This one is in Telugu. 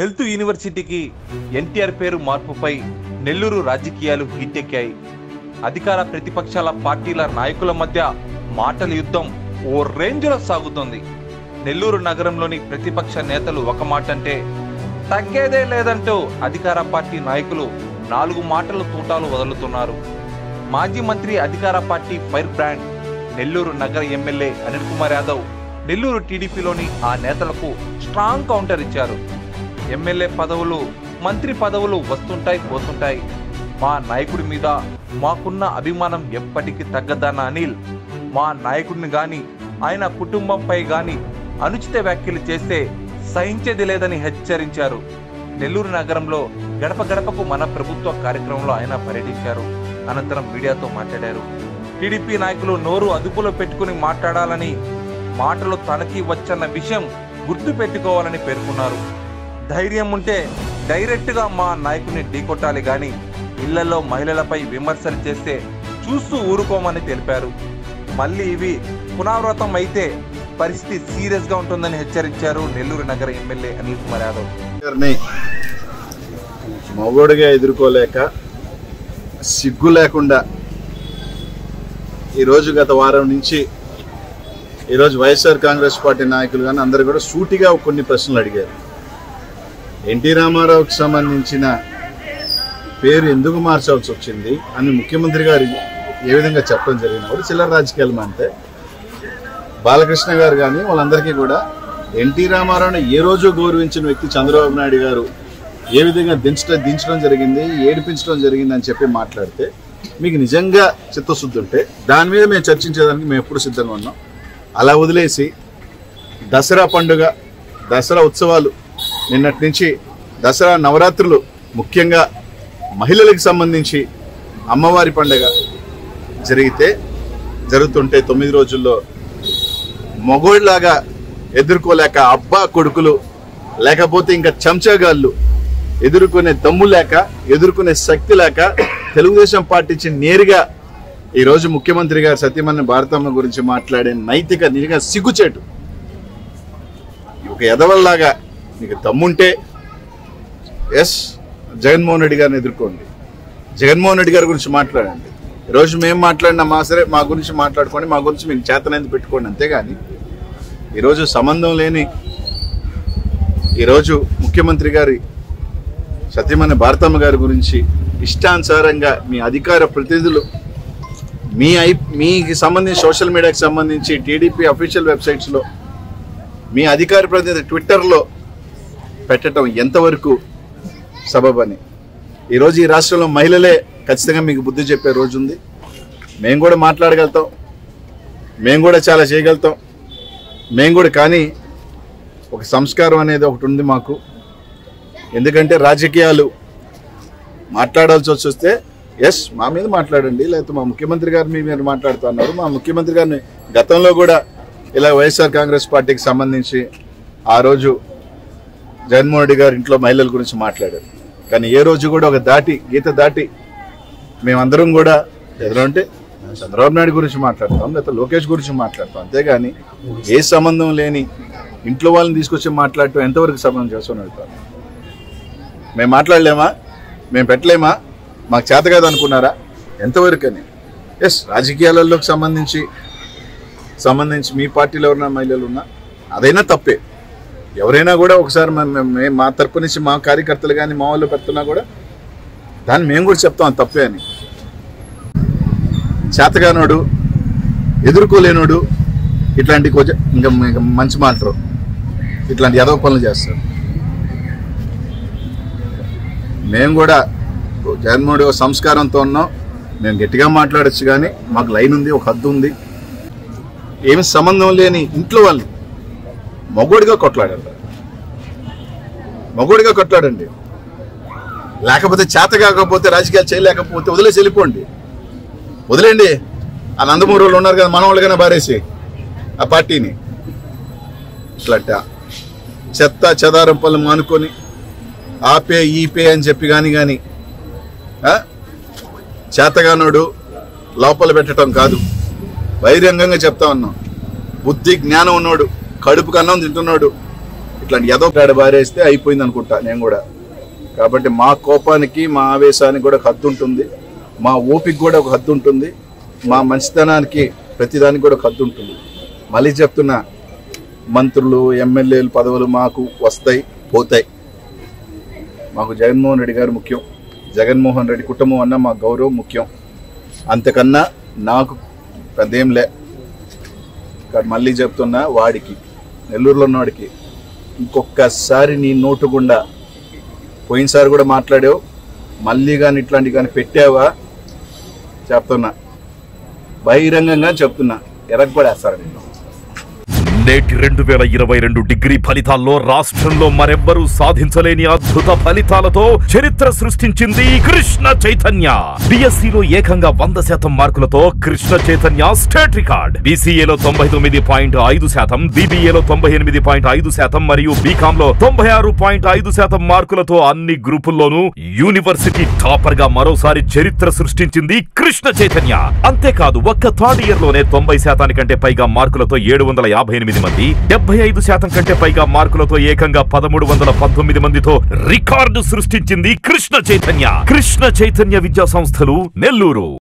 హెల్త్ యూనివర్సిటీకి ఎన్టీఆర్ పేరు మార్పుపై నెల్లూరు రాజకీయాలు హీటెక్కాయి అధికార ప్రతిపక్షాల పార్టీల నాయకుల మధ్య మాటల యుద్ధం ఓ రేంజ్లో సాగుతోంది నెల్లూరు నగరంలోని ప్రతిపక్ష నేతలు ఒక మాట అంటే తగ్గేదే లేదంటూ అధికార పార్టీ నాయకులు నాలుగు మాటలు తూటాలు వదులుతున్నారు మాజీ మంత్రి అధికార పార్టీ ఫైర్ బ్రాండ్ నెల్లూరు నగర ఎమ్మెల్యే అనిల్ కుమార్ యాదవ్ నెల్లూరు టీడీపీలోని ఆ నేతలకు స్ట్రాంగ్ కౌంటర్ ఇచ్చారు ఎమ్మెల్యే పదవులు మంత్రి పదవులు వస్తుంటాయి పోతుంటాయి మా నాయకుడి మీద మాకున్న అభిమానం ఎప్పటికీ తగ్గదన్న అనిల్ మా నాయకుడిని గాని ఆయన కుటుంబంపై గాని అనుచిత వ్యాఖ్యలు చేస్తే సహించేది లేదని హెచ్చరించారు నెల్లూరు నగరంలో గడప గడపకు మన ప్రభుత్వ కార్యక్రమంలో ఆయన పర్యటించారు అనంతరం మీడియాతో మాట్లాడారు టీడీపీ నాయకులు నోరు అదుపులో పెట్టుకుని మాట్లాడాలని మాటలు తనకి వచ్చన్న విషయం గుర్తు పెట్టుకోవాలని పేర్కొన్నారు ధైర్యం ఉంటే డైరెక్ట్గా మా నాయకుని ఢీకొట్టాలి గాని ఇళ్లలో మహిళలపై విమర్శలు చేస్తే చూస్తూ ఊరుకోమని తెలిపారు మళ్ళీ ఇవి పునరావృతం అయితే పరిస్థితి సీరియస్ గా ఉంటుందని హెచ్చరించారు నెల్లూరు నగర ఎమ్మెల్యే అనిల్ కుమార్ యాదవ్ గారిని మగోడిగా ఎదుర్కోలేక సిగ్గు లేకుండా ఈరోజు గత వారం నుంచి ఈరోజు వైఎస్ఆర్ కాంగ్రెస్ పార్టీ నాయకులు కానీ అందరూ కూడా సూటిగా కొన్ని ప్రశ్నలు అడిగారు ఎన్టీ రామారావుకి సంబంధించిన పేరు ఎందుకు మార్చాల్సి వచ్చింది అని ముఖ్యమంత్రి గారు ఏ విధంగా చెప్పడం జరిగింది కూడా చిల్లర రాజకీయాలు అంటే బాలకృష్ణ గారు కానీ వాళ్ళందరికీ కూడా ఎన్టీ రామారావుని ఏ రోజు గౌరవించిన వ్యక్తి చంద్రబాబు నాయుడు గారు ఏ విధంగా దించడం దించడం జరిగింది ఏడిపించడం జరిగింది అని చెప్పి మాట్లాడితే మీకు నిజంగా చిత్తశుద్ధి ఉంటే దాని మీద మేము చర్చించేదానికి మేము ఎప్పుడు సిద్ధంగా ఉన్నాం అలా వదిలేసి దసరా పండుగ దసరా ఉత్సవాలు నిన్నటి నుంచి దసరా నవరాత్రులు ముఖ్యంగా మహిళలకు సంబంధించి అమ్మవారి పండుగ జరిగితే జరుగుతుంటే తొమ్మిది రోజుల్లో మగోళ్ళలాగా ఎదుర్కోలేక అబ్బా కొడుకులు లేకపోతే ఇంకా చెంచాగాళ్ళు ఎదుర్కొనే దమ్ము లేక ఎదుర్కొనే శక్తి లేక తెలుగుదేశం పార్టీ ఇచ్చి నేరుగా ఈ రోజు ముఖ్యమంత్రి గారు సత్యమన్న భారతమ్మ గురించి మాట్లాడే నైతిక నిజంగా సిగ్గుచేటు ఒక ఎదవల్లాగా నీకు దమ్ముంటే ఎస్ జగన్మోహన్ రెడ్డి గారిని ఎదుర్కోండి జగన్మోహన్ రెడ్డి గారి గురించి మాట్లాడండి ఈరోజు మేము మాట్లాడినా మా సరే మా గురించి మాట్లాడుకోండి మా గురించి మీకు చేతనైంది పెట్టుకోండి అంతేగాని ఈరోజు సంబంధం లేని ఈరోజు ముఖ్యమంత్రి గారి సత్యమణి భారతమ్మ గారి గురించి ఇష్టానుసారంగా మీ అధికార ప్రతినిధులు మీ ఐ మీకు సంబంధించి సోషల్ మీడియాకి సంబంధించి టీడీపీ అఫీషియల్ వెబ్సైట్స్లో మీ అధికార ప్రతినిధి ట్విట్టర్లో పెట్టడం ఎంతవరకు సబబని ఈరోజు ఈ రాష్ట్రంలో మహిళలే ఖచ్చితంగా మీకు బుద్ధి చెప్పే రోజు ఉంది మేము కూడా మాట్లాడగలుగుతాం మేము కూడా చాలా చేయగలుగుతాం మేము కూడా కానీ ఒక సంస్కారం అనేది ఒకటి ఉంది మాకు ఎందుకంటే రాజకీయాలు మాట్లాడాల్సి వచ్చి వస్తే ఎస్ మా మీద మాట్లాడండి లేకపోతే మా ముఖ్యమంత్రి గారు మీ మీద మాట్లాడుతున్నారు మా ముఖ్యమంత్రి గారిని గతంలో కూడా ఇలా వైఎస్ఆర్ కాంగ్రెస్ పార్టీకి సంబంధించి ఆ రోజు జగన్మోహన్ రెడ్డి గారు ఇంట్లో మహిళల గురించి మాట్లాడారు కానీ ఏ రోజు కూడా ఒక దాటి గీత దాటి మేమందరం కూడా ఎదురు అంటే చంద్రబాబు నాయుడు గురించి మాట్లాడతాం లేకపోతే లోకేష్ గురించి మాట్లాడతాం అంతేగాని ఏ సంబంధం లేని ఇంట్లో వాళ్ళని తీసుకొచ్చి మాట్లాడటం ఎంతవరకు సంబంధం చేసుకుని వెళ్తాం మేము మాట్లాడలేమా మేము పెట్టలేమా మాకు చేత కాదు అనుకున్నారా ఎంతవరకు అని ఎస్ రాజకీయాలలోకి సంబంధించి సంబంధించి మీ పార్టీలో ఎవరైనా మహిళలు ఉన్నా అదైనా తప్పే ఎవరైనా కూడా ఒకసారి మ- మ- మే- మా తరపు నుంచి మా కార్యకర్తలు కానీ మా వాళ్ళు పెడుతున్నా కూడా దాన్ని మేము కూడా చెప్తాం అది తప్పే అని చేతగానోడు ఎదుర్కోలేనోడు ఇట్లాంటి కొంచెం ఇంకా ఇంకా మంచి మాటలు ఇట్లాంటి ఎదవ పనులు చేస్తారు మేము కూడా జగన్మోహన్ రెడ్డి ఒక సంస్కారంతో ఉన్నాం మేము గట్టిగా మాట్లాడొచ్చు కానీ మాకు లైన్ ఉంది ఒక హద్దు ఉంది ఏమి సంబంధం లేని ఇంట్లో వాళ్ళని మగోడిగా కొట్లాడారు మగోడిగా కొట్లాడండి లేకపోతే చేత కాకపోతే రాజకీయాలు చేయలేకపోతే వదిలేసి వెళ్ళిపోండి వదిలేండి ఆ నందమూరి వాళ్ళు ఉన్నారు కదా మన వాళ్ళకైనా బారేసి ఆ పార్టీని ఇట్లట చెత్త చెదారం పనులు మానుకొని ఆ పే ఈ పే అని చెప్పి కానీ కానీ చేతగానోడు లోపల పెట్టడం కాదు బహిరంగంగా చెప్తా ఉన్నాం బుద్ధి జ్ఞానం ఉన్నోడు కడుపుకు అన్నం తింటున్నాడు ఇట్లాంటి ఎదో గాడి బారేస్తే అయిపోయింది అనుకుంటా నేను కూడా కాబట్టి మా కోపానికి మా ఆవేశానికి కూడా ఒక హద్దు ఉంటుంది మా ఓపిక కూడా ఒక హద్దు ఉంటుంది మా మంచితనానికి ప్రతిదానికి కూడా ఒక హద్దు ఉంటుంది మళ్ళీ చెప్తున్నా మంత్రులు ఎమ్మెల్యేలు పదవులు మాకు వస్తాయి పోతాయి మాకు జగన్మోహన్ రెడ్డి గారు ముఖ్యం జగన్మోహన్ రెడ్డి కుటుంబం అన్న మా గౌరవం ముఖ్యం అంతకన్నా నాకు పెద్దేం లే కానీ మళ్ళీ చెప్తున్నా వాడికి నెల్లూరులో ఉన్నవాడికి ఇంకొకసారి నీ నోటు గుండా పోయినసారి కూడా మాట్లాడావు మళ్ళీ కానీ ఇట్లాంటి కానీ పెట్టావా చెప్తున్నా బహిరంగంగా చెప్తున్నా ఎరగబడేస్తారు నిన్ను నేటి రెండు వేల ఇరవై రెండు డిగ్రీ ఫలితాల్లో రాష్ట్రంలో మరెవ్వరూ సాధించలేని అద్భుత ఫలితాలతో చరిత్ర సృష్టించింది కృష్ణ చైతన్య బిఎస్సిలో ఏకంగా వంద శాతం మార్కులతో కృష్ణ చైతన్య స్టేట్ రికార్డ్ బీసీఏలో తొంభై తొమ్మిది పాయింట్ ఐదు శాతం బీబీఏలో తొంభై ఎనిమిది పాయింట్ ఐదు శాతం మరియు బీకామ్ లో తొంభై ఆరు పాయింట్ ఐదు శాతం మార్కులతో అన్ని గ్రూపుల్లోనూ యూనివర్సిటీ టాపర్ గా మరోసారి చరిత్ర సృష్టించింది కృష్ణ చైతన్య అంతేకాదు ఒక్క థర్డ్ ఇయర్ లోనే తొంభై శాతానికంటే పైగా మార్కులతో ఏడు వందల యాభై ఎనిమిది మంది డెబ్బై ఐదు శాతం కంటే పైగా మార్కులతో ఏకంగా పదమూడు వందల పంతొమ్మిది మందితో రికార్డు సృష్టించింది కృష్ణ చైతన్య కృష్ణ చైతన్య విద్యా సంస్థలు నెల్లూరు